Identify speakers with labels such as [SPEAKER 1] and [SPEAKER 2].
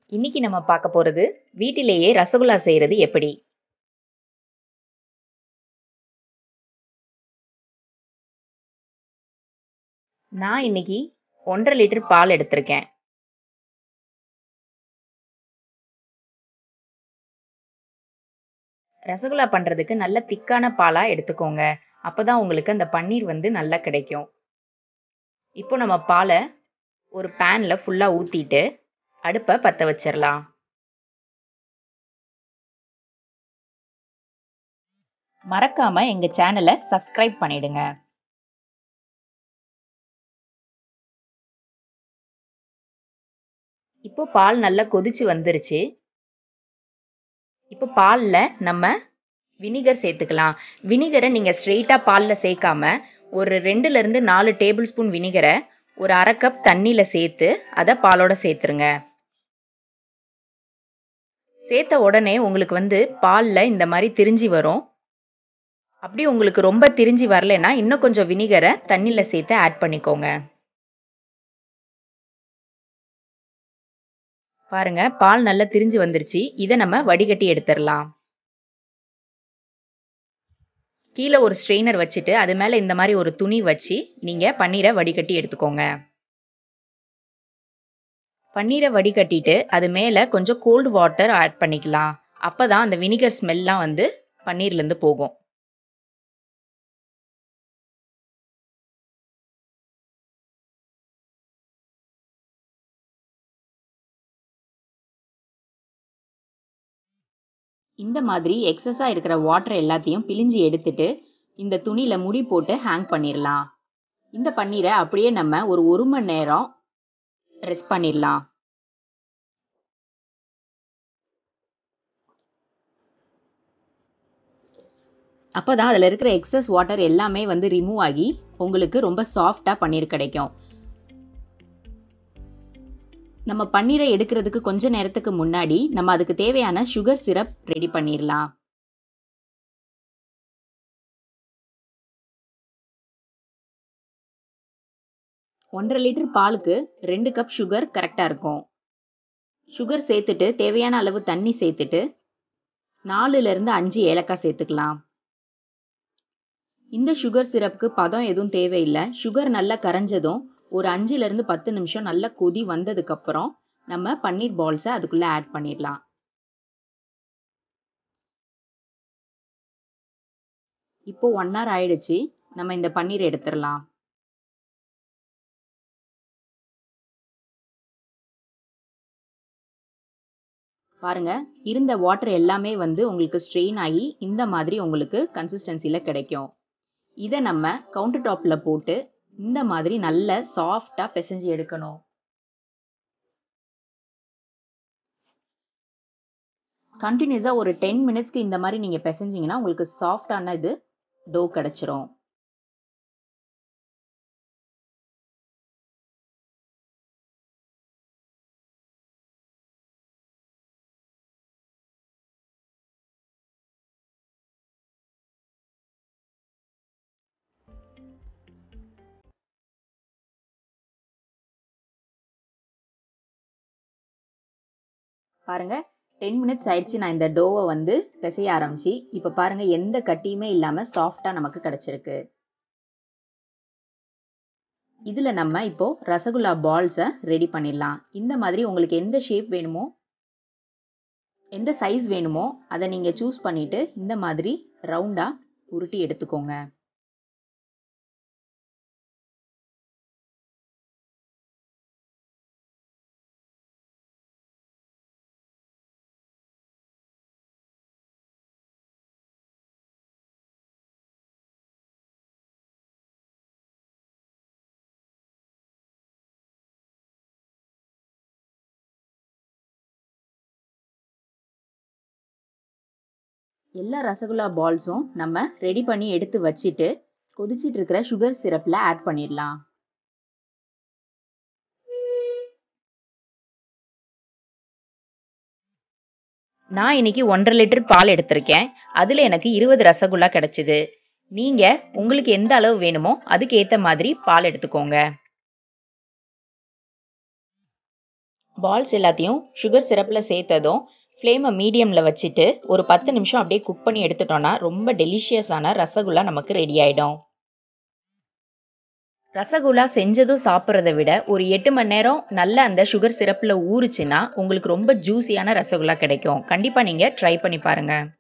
[SPEAKER 1] இன்னைக்கு நம்ம பார்க்க போறது வீட்டிலேயே ரசகுல்லா செய்யறது எப்படி நான் இன்னைக்கு ஒன்றரை லிட்டர் பால் எடுத்திருக்கேன் ரசகுல்லா பண்றதுக்கு நல்ல திக்கான பாலா எடுத்துக்கோங்க அப்பதான் உங்களுக்கு அந்த பன்னீர் வந்து நல்லா கிடைக்கும் இப்போ நம்ம பாலை ஒரு பேன்ல ஃபுல்லா ஊத்திட்டு அடுப்பை பற்ற வச்சிடலாம் மறக்காம எங்க சேனலை சப்ஸ்கிரைப் பண்ணிடுங்க இப்போ பால் நல்லா கொதிச்சு வந்துருச்சு இப்போ பாலில் நம்ம வினிகர் சேர்த்துக்கலாம் வினிகரை நீங்கள் ஸ்ட்ரெயிட்டாக பாலில் சேர்க்காம ஒரு ரெண்டுலேருந்து நாலு டேபிள் ஸ்பூன் வினிகரை ஒரு அரை கப் தண்ணியில் சேர்த்து அதை பாலோட சேர்த்துருங்க சேர்த்த உடனே உங்களுக்கு வந்து பாலில் இந்த மாதிரி திரிஞ்சி வரும் அப்படி உங்களுக்கு ரொம்ப திரிஞ்சி வரலைன்னா இன்னும் கொஞ்சம் வினிகரை தண்ணியில் சேர்த்து ஆட் பண்ணிக்கோங்க பாருங்க பால் நல்லா திரிஞ்சு வந்துருச்சு இதை நம்ம வடிகட்டி எடுத்துடலாம் கீழே ஒரு ஸ்ட்ரெயினர் வச்சுட்டு அது மேலே இந்த மாதிரி ஒரு துணி வச்சு நீங்கள் பன்னீரை வடிகட்டி எடுத்துக்கோங்க பன்னீரை வடிகட்டிட்டு அது மேலே கொஞ்சம் கோல்டு வாட்டர் ஆட் பண்ணிக்கலாம் அப்போ தான் அந்த வினிகர் ஸ்மெல்லாம் வந்து பன்னீர்லேருந்து போகும் இந்த மாதிரி எக்ஸஸாக இருக்கிற வாட்டர் எல்லாத்தையும் பிழிஞ்சு எடுத்துட்டு இந்த துணியில் முடி போட்டு ஹேங் பண்ணிடலாம் இந்த பன்னீரை அப்படியே நம்ம ஒரு ஒரு மணி நேரம் ரெஸ்ட் பண்ணிடலாம் அப்போ தான் அதில் இருக்கிற எக்ஸஸ் வாட்டர் எல்லாமே வந்து ரிமூவ் ஆகி உங்களுக்கு ரொம்ப சாஃப்டாக பன்னீர் கிடைக்கும் நம்ம பன்னீரை எடுக்கிறதுக்கு கொஞ்ச நேரத்துக்கு முன்னாடி நம்ம அதுக்கு தேவையான சுகர் சிரப் ரெடி பண்ணிடலாம் ஒன்றரை லிட்டர் பாலுக்கு ரெண்டு கப் சுகர் கரெக்டாக இருக்கும் சுகர் சேர்த்துட்டு தேவையான அளவு தண்ணி சேர்த்துட்டு நாலுலேருந்து அஞ்சு ஏலக்காய் சேர்த்துக்கலாம் இந்த சுகர் சிரப்புக்கு பதம் எதுவும் தேவையில்லை சுகர் நல்லா கரைஞ்சதும் ஒரு அஞ்சுலேருந்து பத்து நிமிஷம் நல்லா கொதி வந்ததுக்கப்புறம் நம்ம பன்னீர் பால்ஸை அதுக்குள்ளே ஆட் பண்ணிடலாம் இப்போ ஒன் ஹவர் ஆயிடுச்சு நம்ம இந்த பன்னீர் எடுத்துடலாம் பாருங்க இருந்த வாட்டர் எல்லாமே வந்து உங்களுக்கு ஸ்ட்ரெயின் ஆகி இந்த மாதிரி உங்களுக்கு கன்சிஸ்டன்சியில் கிடைக்கும் இதை நம்ம கவுண்டர் டாப்பில் போட்டு இந்த மாதிரி நல்ல சாஃப்டாக பிசைஞ்சு எடுக்கணும் கண்டினியூஸாக ஒரு டென் மினிட்ஸ்க்கு இந்த மாதிரி நீங்கள் பிசைஞ்சிங்கன்னா உங்களுக்கு சாஃப்டான இது டோ கிடச்சிரும் பாருங்க டென் மினிட்ஸ் ஆயிடுச்சு நான் இந்த டோவை வந்து பிசைய ஆரம்பிச்சு இப்போ பாருங்க எந்த கட்டியுமே இல்லாமல் சாஃப்டாக நமக்கு கிடைச்சிருக்கு இதில் நம்ம இப்போ ரசகுல்லா பால்ஸை ரெடி பண்ணிடலாம் இந்த மாதிரி உங்களுக்கு எந்த ஷேப் வேணுமோ எந்த சைஸ் வேணுமோ அதை நீங்கள் சூஸ் பண்ணிட்டு இந்த மாதிரி ரவுண்டாக உருட்டி எடுத்துக்கோங்க எல்லா ரசகுல்லா பால்ஸும் நம்ம ரெடி பண்ணி எடுத்து வச்சுட்டு கொதிச்சிட்டு இருக்கிற சுகர் சிரப்பில் ஆட் பண்ணிடலாம் நான் இன்னைக்கு ஒன்றரை லிட்டர் பால் எடுத்திருக்கேன் அதில் எனக்கு இருபது ரசகுல்லா கிடைச்சிது நீங்கள் உங்களுக்கு எந்த அளவு வேணுமோ அதுக்கு ஏற்ற மாதிரி பால் எடுத்துக்கோங்க பால்ஸ் எல்லாத்தையும் சுகர் சிரப்பில் சேர்த்ததும் ஃப்ளேமை மீடியமில் வச்சுட்டு ஒரு பத்து நிமிஷம் அப்படியே குக் பண்ணி எடுத்துட்டோன்னா ரொம்ப டெலிஷியஸான ரசகுல்லா நமக்கு ரெடி ஆகிடும் ரசகுல்லா செஞ்சதும் சாப்பிட்றத விட ஒரு எட்டு மணி நேரம் நல்ல அந்த சுகர் சிரப்பில் ஊறுச்சுன்னா உங்களுக்கு ரொம்ப ஜூஸியான ரசகுல்லா கிடைக்கும் கண்டிப்பாக நீங்கள் ட்ரை பண்ணி பாருங்கள்